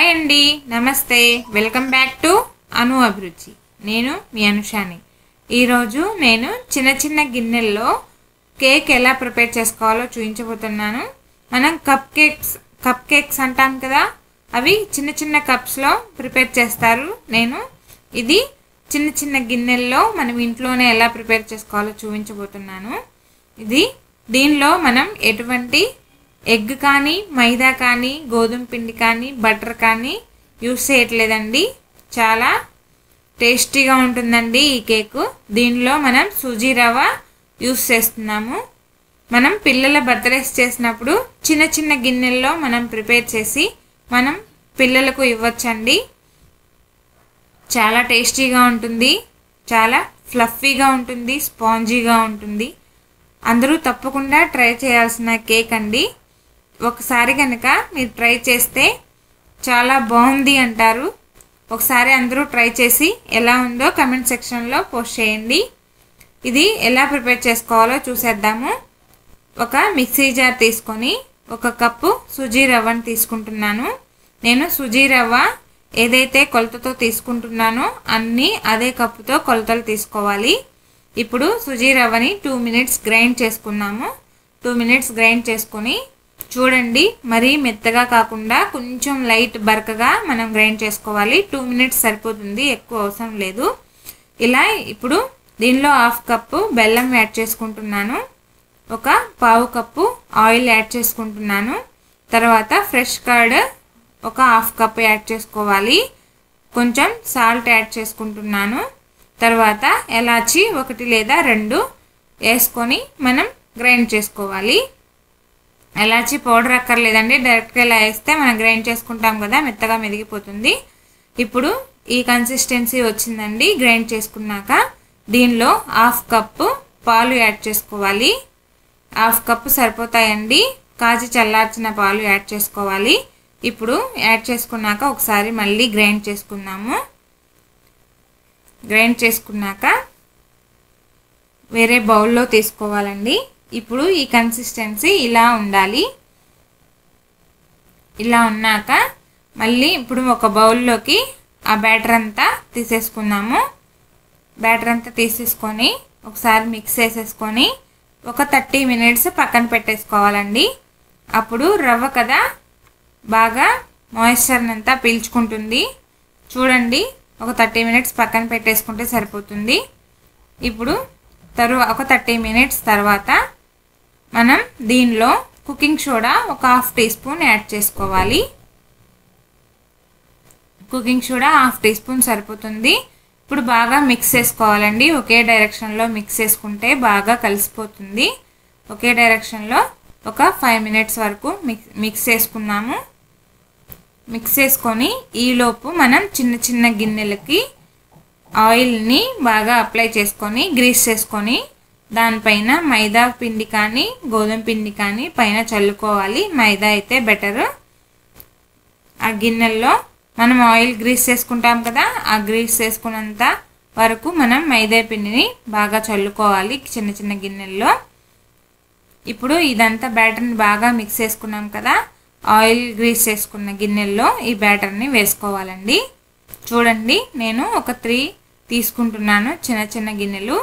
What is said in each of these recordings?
hi అండి నమస్తే welcome back to అను అభిరుచి నేను మీ అనుషాని ఈరోజు నేను చిన్న చిన్న గిన్నెల్లో కేక్ ఎలా ప్రిపేర్ చేసుకోవాలో చూపించబోతున్నాను మనం కప్ కేక్స్ కప్ కేక్స్ అంటాం కదా అవి చిన్న చిన్న కప్స్లో ప్రిపేర్ చేస్తారు నేను ఇది చిన్న చిన్న గిన్నెల్లో మనం ఇంట్లోనే ఎలా ప్రిపేర్ చేసుకోవాలో చూపించబోతున్నాను ఇది దీనిలో మనం ఎటువంటి ఎగ్ కానీ మైదా కానీ గోధుమ పిండి కానీ బటర్ కానీ యూస్ చేయట్లేదండి చాలా టేస్టీగా ఉంటుందండి ఈ కేకు దీనిలో మనం సూజీ రవ్వ యూస్ చేస్తున్నాము మనం పిల్లల బర్త్డేస్ చేసినప్పుడు చిన్న చిన్న గిన్నెల్లో మనం ప్రిపేర్ చేసి మనం పిల్లలకు ఇవ్వచ్చండి చాలా టేస్టీగా ఉంటుంది చాలా ఫ్లఫీగా ఉంటుంది స్పాంజీగా ఉంటుంది అందరూ తప్పకుండా ట్రై చేయాల్సిన కేక్ అండి ఒకసారి కనుక మీరు ట్రై చేస్తే చాలా బాగుంది అంటారు ఒకసారి అందరూ ట్రై చేసి ఎలా ఉందో కమెంట్ సెక్షన్లో పోస్ట్ చేయండి ఇది ఎలా ప్రిపేర్ చేసుకోవాలో చూసేద్దాము ఒక మిక్సీ జార్ తీసుకొని ఒక కప్పు సుజీ రవ్వని తీసుకుంటున్నాను నేను సుజీ రవ్వ ఏదైతే కొలతతో తీసుకుంటున్నానో అన్నీ అదే కప్పుతో కొలతలు తీసుకోవాలి ఇప్పుడు సుజీ రవ్వని టూ మినిట్స్ గ్రైండ్ చేసుకున్నాము టూ మినిట్స్ గ్రైండ్ చేసుకొని చూడండి మరీ మెత్తగా కాకుండా కొంచెం లైట్ బరకగా మనం గ్రైండ్ చేసుకోవాలి టూ మినిట్స్ సరిపోతుంది ఎక్కువ అవసరం లేదు ఇలా ఇప్పుడు దీనిలో హాఫ్ కప్పు బెల్లం యాడ్ చేసుకుంటున్నాను ఒక పావు కప్పు ఆయిల్ యాడ్ చేసుకుంటున్నాను తర్వాత ఫ్రెష్ కర్డ్ ఒక హాఫ్ కప్ యాడ్ చేసుకోవాలి కొంచెం సాల్ట్ యాడ్ చేసుకుంటున్నాను తర్వాత ఎలాచి ఒకటి లేదా రెండు వేసుకొని మనం గ్రైండ్ చేసుకోవాలి ఎలాచి పౌడర్ అక్కర్లేదండి డైరెక్ట్గా ఇలా వేస్తే మనం గ్రైండ్ చేసుకుంటాం కదా మెత్తగా మెదిగిపోతుంది ఇప్పుడు ఈ కన్సిస్టెన్సీ వచ్చిందండి గ్రైండ్ చేసుకున్నాక దీనిలో హాఫ్ కప్పు పాలు యాడ్ చేసుకోవాలి హాఫ్ కప్పు సరిపోతాయండి కాచి చల్లార్చిన పాలు యాడ్ చేసుకోవాలి ఇప్పుడు యాడ్ చేసుకున్నాక ఒకసారి మళ్ళీ గ్రైండ్ చేసుకుందాము గ్రైండ్ చేసుకున్నాక వేరే బౌల్లో తీసుకోవాలండి ఇప్పుడు ఈ కన్సిస్టెన్సీ ఇలా ఉండాలి ఇలా ఉన్నాక మళ్ళీ ఇప్పుడు ఒక బౌల్లోకి ఆ బ్యాటర్ అంతా తీసేసుకుందాము బ్యాటర్ అంతా తీసేసుకొని ఒకసారి మిక్స్ చేసేసుకొని ఒక థర్టీ మినిట్స్ పక్కన పెట్టేసుకోవాలండి అప్పుడు రవ్వ కదా బాగా మాయిశ్చర్ని అంతా పీల్చుకుంటుంది చూడండి ఒక థర్టీ మినిట్స్ పక్కన పెట్టేసుకుంటే సరిపోతుంది ఇప్పుడు తరువా ఒక థర్టీ మినిట్స్ తర్వాత మనం దీనిలో కుకింగ్ సోడా ఒక హాఫ్ టీ స్పూన్ యాడ్ చేసుకోవాలి cooking soda half teaspoon సరిపోతుంది ఇప్పుడు బాగా మిక్స్ చేసుకోవాలండి ఒకే డైరెక్షన్లో మిక్స్ చేసుకుంటే బాగా కలిసిపోతుంది ఒకే డైరెక్షన్లో ఒక ఫైవ్ మినిట్స్ వరకు మిక్స్ మిక్స్ చేసుకున్నాము మిక్స్ చేసుకొని ఈలోపు మనం చిన్న చిన్న గిన్నెలకి ఆయిల్ని బాగా అప్లై చేసుకొని గ్రీస్ చేసుకొని దానిపైన మైదా పిండి కానీ గోధుమ పిండి కానీ పైన చల్లుకోవాలి మైదా అయితే బెటర్ ఆ గిన్నెల్లో మనం ఆయిల్ గ్రీస్ చేసుకుంటాం కదా ఆ గ్రీస్ చేసుకున్నంత వరకు మనం మైదా పిండిని బాగా చల్లుకోవాలి చిన్న చిన్న గిన్నెల్లో ఇప్పుడు ఇదంతా బ్యాటర్ని బాగా మిక్స్ చేసుకున్నాం కదా ఆయిల్ గ్రీస్ చేసుకున్న గిన్నెల్లో ఈ బ్యాటర్ని వేసుకోవాలండి చూడండి నేను ఒక త్రీ తీసుకుంటున్నాను చిన్న చిన్న గిన్నెలు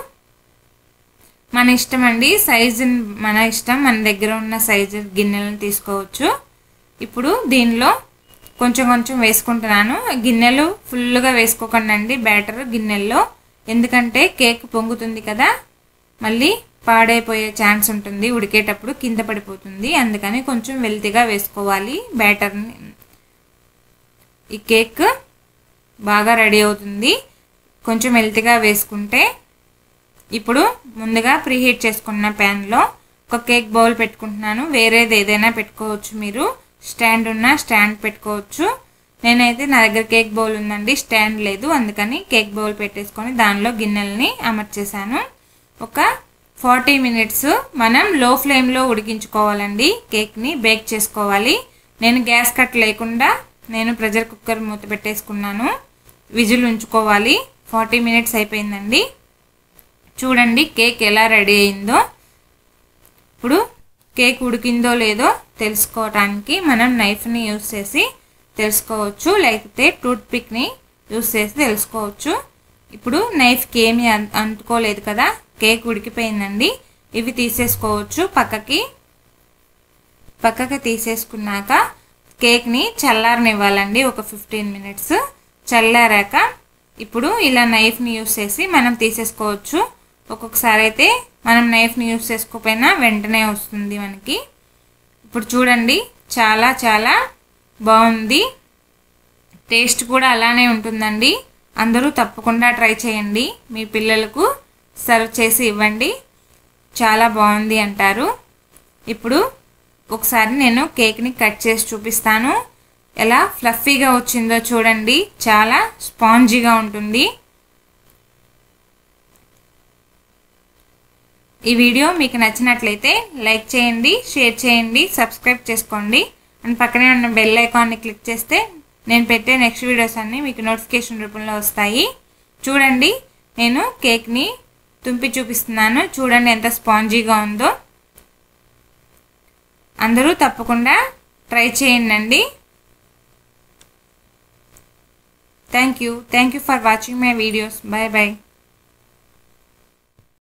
మన ఇష్టం అండి సైజు మన ఇష్టం మన దగ్గర ఉన్న సైజు గిన్నెలను తీసుకోవచ్చు ఇప్పుడు దీనిలో కొంచెం కొంచెం వేసుకుంటున్నాను గిన్నెలు ఫుల్గా వేసుకోకండి అండి బ్యాటర్ గిన్నెల్లో ఎందుకంటే కేక్ పొంగుతుంది కదా మళ్ళీ పాడైపోయే ఛాన్స్ ఉంటుంది ఉడికేటప్పుడు కింద పడిపోతుంది అందుకని కొంచెం వెల్తిగా వేసుకోవాలి బ్యాటర్ని ఈ కేక్ బాగా రెడీ అవుతుంది కొంచెం హెల్తీగా వేసుకుంటే ఇప్పుడు ముందుగా ప్రీహీట్ చేసుకున్న ప్యాన్లో ఒక కేక్ బౌల్ పెట్టుకుంటున్నాను వేరేది ఏదైనా పెట్టుకోవచ్చు మీరు స్టాండ్ ఉన్న స్టాండ్ పెట్టుకోవచ్చు నేనైతే నా దగ్గర కేక్ బౌల్ ఉందండి స్టాండ్ లేదు అందుకని కేక్ బౌల్ పెట్టేసుకొని దానిలో గిన్నెలని అమర్చేసాను ఒక ఫార్టీ మినిట్స్ మనం లో ఫ్లేమ్లో ఉడికించుకోవాలండి కేక్ని బేక్ చేసుకోవాలి నేను గ్యాస్ కట్ లేకుండా నేను ప్రెషర్ కుక్కర్ మూత పెట్టేసుకున్నాను విజిల్ ఉంచుకోవాలి ఫార్టీ మినిట్స్ అయిపోయిందండి చూడండి కేక్ ఎలా రెడీ అయిందో ఇప్పుడు కేక్ ఉడికిందో లేదో తెలుసుకోవటానికి మనం నైఫ్ని యూస్ చేసి తెలుసుకోవచ్చు లేకపోతే టూత్ పిక్ని యూస్ చేసి తెలుసుకోవచ్చు ఇప్పుడు నైఫ్కి ఏమీ అన్- అంటుకోలేదు కదా కేక్ ఉడికిపోయిందండి ఇవి తీసేసుకోవచ్చు పక్కకి పక్కకి తీసేసుకున్నాక కేక్ని చల్లారనివ్వాలండి ఒక ఫిఫ్టీన్ మినిట్స్ చల్లారాక ఇప్పుడు ఇలా నైఫ్ని యూస్ చేసి మనం తీసేసుకోవచ్చు ఒక్కొక్కసారి అయితే మనం నైఫ్ని యూస్ చేసుకోకపోయినా వెంటనే వస్తుంది మనకి ఇప్పుడు చూడండి చాలా చాలా బాగుంది టేస్ట్ కూడా అలానే ఉంటుందండి అందరూ తప్పకుండా ట్రై చేయండి మీ పిల్లలకు సర్వ్ చేసి ఇవ్వండి చాలా బాగుంది అంటారు ఇప్పుడు ఒకసారి నేను కేక్ని కట్ చేసి చూపిస్తాను ఎలా ఫ్లఫీగా వచ్చిందో చూడండి చాలా స్పాంజీగా ఉంటుంది ఈ వీడియో మీకు నచ్చినట్లయితే లైక్ చేయండి షేర్ చేయండి సబ్స్క్రైబ్ చేసుకోండి అండ్ పక్కనే ఉన్న బెల్ ఐకాన్ని క్లిక్ చేస్తే నేను పెట్టే నెక్స్ట్ వీడియోస్ అన్నీ మీకు నోటిఫికేషన్ రూపంలో వస్తాయి చూడండి నేను కేక్ని తుంపి చూపిస్తున్నాను చూడండి ఎంత స్పాంజీగా ఉందో అందరూ తప్పకుండా ట్రై చేయండి thank you thank you for watching my videos bye bye